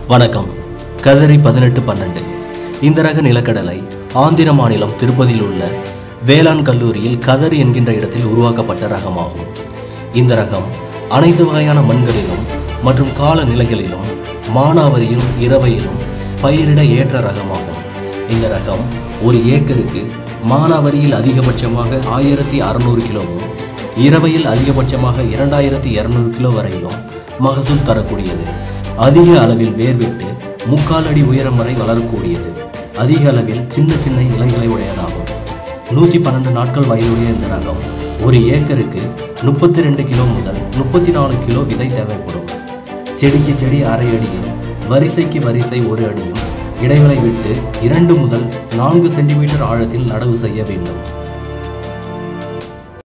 வணக்கம் கதரி பதினெட்டு பன்னெண்டு இந்த ரக நிலக்கடலை ஆந்திர மாநிலம் திருப்பதியில் உள்ள வேளாண் கல்லூரியில் கதரி என்கின்ற இடத்தில் உருவாக்கப்பட்ட ரகமாகும் இந்த ரகம் அனைத்து வகையான மண்களிலும் மற்றும் கால நிலைகளிலும் மானாவரியிலும் இரவையிலும் பயிரிட ஏற்ற ரகமாகும் இந்த ரகம் ஒரு ஏக்கருக்கு மானாவரியில் அதிகபட்சமாக ஆயிரத்தி அறநூறு கிலோவும் இரவையில் அதிகபட்சமாக இரண்டாயிரத்தி இரநூறு கிலோ வரையிலும் மகசூல் தரக்கூடியது அதிக அளவில் வேர்விட்டு முக்கால் அடி உயரம் வரை வளரக்கூடியது அதிக அளவில் சின்ன சின்ன இலைகளை உடையதாகும் நூற்றி பன்னெண்டு நாட்கள் வயதுடைய இந்த ரகம் ஒரு ஏக்கருக்கு முப்பத்தி ரெண்டு கிலோ முதல் முப்பத்தி நாலு கிலோ விதை தேவைப்படும் செடிக்கு செடி அரை அடியும் வரிசைக்கு வரிசை ஒரு அடியும் இடைவெளி விட்டு இரண்டு முதல் நான்கு சென்டிமீட்டர் ஆழத்தில் நடவு செய்ய வேண்டும்